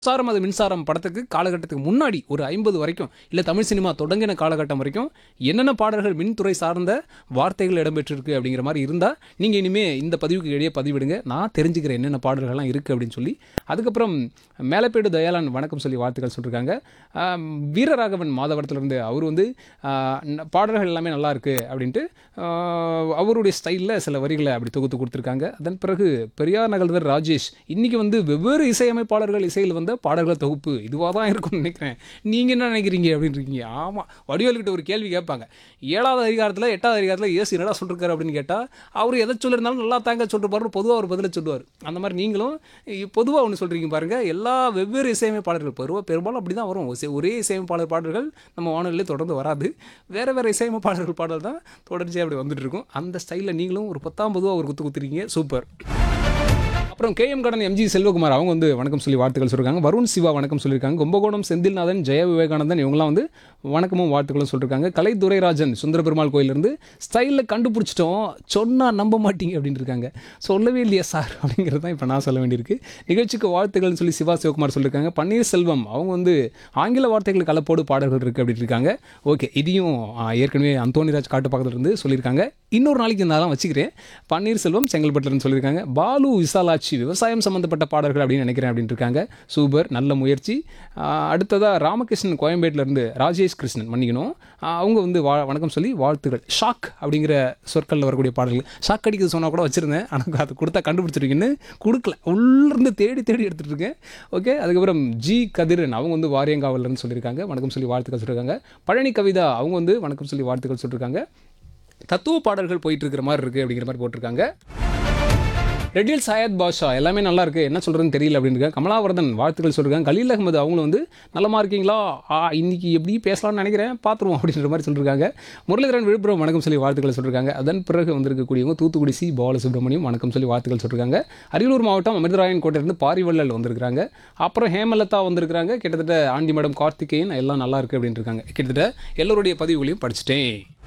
மின்சாரம் அது மின்சாரம் படத்துக்கு காலகட்டத்துக்கு முன்னாடி ஒரு ஐம்பது வரைக்கும் இல்லை தமிழ் சினிமா தொடங்கின காலகட்டம் வரைக்கும் என்னென்ன பாடல்கள் மின்துறை சார்ந்த வார்த்தைகள் இடம்பெற்றிருக்கு அப்படிங்கிற மாதிரி இருந்தால் நீங்கள் இனிமேல் இந்த பதிவுக்கு இடையே பதிவிடுங்க நான் தெரிஞ்சுக்கிறேன் என்னென்ன பாடல்கள்லாம் இருக்குது அப்படின்னு சொல்லி அதுக்கப்புறம் மேலப்பேடு தயாளன் வணக்கம் சொல்லி வாழ்த்துக்கள் சொல்லியிருக்காங்க ஆம், வீரராகவன் மாதவரத்துலேருந்து அவர் வந்து ஆ, ந- பாடல்கள் எல்லாமே நல்லா இருக்கு அப்படின்ட்டு ஆ, அவருடைய ஸ்டைலில் சில வரிகளை அப்படி தொகுத்து கொடுத்துருக்காங்க அதன் பிறகு பெரியார் நகல்வர் ராஜேஷ் இன்னைக்கு வந்து வெவ்வேறு இசையமைப்பாளர்கள் இசையில் வந்த பாடல்கள் தொகுப்பு இதுவாக தான் இருக்கும்னு நினைக்கிறேன் நீங்கள் என்ன நினைக்கிறீங்க அப்படின்னு இருக்கீங்க ஆமாம் வடிவேல்கிட்ட ஒரு கேள்வி கேட்பாங்க ஏழாவது அதிகாரத்தில் எட்டாவது அதிகாரத்தில் ஏசு என்னடா சொல்லிருக்காரு அப்படின்னு கேட்டால் அவர் எதை சொல்லியிருந்தாலும் நல்லா தாங்க சொல்லிருப்பாரு பொதுவாக ஒரு பதிலை சொல்லுவார் அந்த மாதிரி நீங்களும் பொதுவாக ஒன்று சொல்கிறீங்க பாருங்கள் எல்லா வெவ்வேறு இசையமைப்பாளர்கள் பெருவா பெரும்பாலும் அப்படி தான் வரும் ஒசே- ஒரே இசையமைப்பாளர் பாடல்கள் நம்ம வானொலியில் தொடர்ந்து வராது வேறு வேறு இசையமைப்பாளர்கள் பாடல் தான் தொடர்ச்சியாக அப்படி வந்துட்டு இருக்கும் அந்த ஸ்டைலில் நீங்களும் ஒரு பத்தாம் பொதுவாக ஒரு குத்து குத்துறீங்க சூப்பர் அப்புறம் கேஎம் கடன் எம்ஜி செல்வகுமார் அவங்க வந்து வணக்கம் சொல்லி வாழ்த்துக்கள் சொல்லியிருக்காங்க வருண் சிவா வணக்கம் சொல்லியிருக்காங்க கும்பகோணம் செந்தில்நாதன் ஜெய விவேகானந்தன் இவங்கலாம் வந்து வணக்கமும் வாழ்த்துக்களும் சொல்லியிருக்காங்க கலை துரைராஜன் சுந்தர பெருமாள் கோயிலிருந்து ஸ்டைலில் கண்டுபிடிச்சிட்டோம் சொன்னால் நம்ப மாட்டீங்க அப்படின்னு இருக்காங்க சொல்லவே இல்லையா சார் அப்படிங்கிறது தான் இப்போ நான் சொல்ல வேண்டியிருக்கு நிகழ்ச்சிக்கு வாழ்த்துக்கள்னு சொல்லி சிவா சிவகுமார் சொல்லியிருக்காங்க பன்னீர்செல்வம் அவங்க வந்து ஆங்கில வார்த்தைகள் கலப்போடு பாடல்கள் இருக்குது அப்படின்னு இருக்காங்க ஓகே இதையும் ஆ, ஏற்கனவே அந்தோனிராஜ் காட்டு பக்கத்துல இருந்து சொல்லியிருக்காங்க இன்னொரு நாளைக்கு நான் வச்சுக்கிறேன் பன்னீர்செல்வம் செங்கல்பட்டுலன்னு சொல்லியிருக்காங்க பாலு விசாலாட்சி விவசாயம் சம்மந்தப்பட்ட பாடல்கள் அப்படின்னு நினைக்கிறேன் அப்படின்னு இருக்காங்க சூப்பர் நல்ல முயற்சி ஆஹ் அடுத்ததா ராமகிருஷ்ணன் கோயம்பேட்டில் இருந்து ராஜேஷ் கிருஷ்ணன் மன்னிக்கணும் ஆஹ் அவங்க வந்து வா வணக்கம் சொல்லி வாழ்த்துக்கள் ஷாக் அப்படிங்கிற சொற்களில் வரக்கூடிய பாடல்கள் ஷாக் அடிக்கிறது சொன்னால் கூட வச்சுருந்தேன் ஆனால் அது கொடுத்தா கண்டுபிடிச்சிருக்கீங்கன்னு கொடுக்கல உள்ளிருந்து தேடி தேடி எடுத்துகிட்டு இருக்கேன் ஓகே அதுக்கப்புறம் ஜி கதிரன் அவங்க வந்து வாரியங்காவலர்னு சொல்லியிருக்காங்க வணக்கம் சொல்லி வாழ்த்துக்கள் சொல்லியிருக்காங்க பழனி கவிதா அவங்க வந்து வணக்கம் சொல்லி வாழ்த்துக்கள் சொல்லியிருக்காங்க தத்துவ பாடல்கள் போயிட்டு இருக்கிற மாதிரி இருக்குது அப்படிங்கிற மாதிரி போட்டிருக்காங்க ரெடில் சாயத் பாஷா எல்லாமே நல்லா இருக்கு என்ன சொல்றதுன்னு தெரியல அப்படின்னு கமலாவர்தன் வாழ்த்துக்கள் சொல்லிருக்காங்க கலீல் அகமது அவங்களும் வந்து நலமா இருக்கீங்களா ஆ இன்னைக்கு எப்படி பேசலாம்னு நினைக்கிறேன் பார்த்துருவோம் அப்படின்ற மாதிரி சொல்லியிருக்காங்க முரளிதரன் விழுப்புரம் வணக்கம் சொல்லி வாழ்த்துக்கள் சொல்லியிருக்காங்க அதன் பிறகு வந்திருக்கக்கூடியவங்க தூத்துக்குடி சி பாலசுப்ரமணியம் வணக்கம் சொல்லி வாழ்த்துக்கள் சொல்லியிருக்காங்க அரியலூர் மாவட்டம் அமிர்தராயன் கோட்டையிலிருந்து பாரிவள்ளல் வந்திருக்காங்க அப்புறம் ஹேமலதா வந்திருக்காங்க கிட்டத்தட்ட ஆண்டி மேடம் கார்த்திகேயன் எல்லாம் நல்லா இருக்கு அப்படின்னு இருக்காங்க கிட்டத்தட்ட எல்லோருடைய பதிவுகளையும் படிச்சுட்டேன்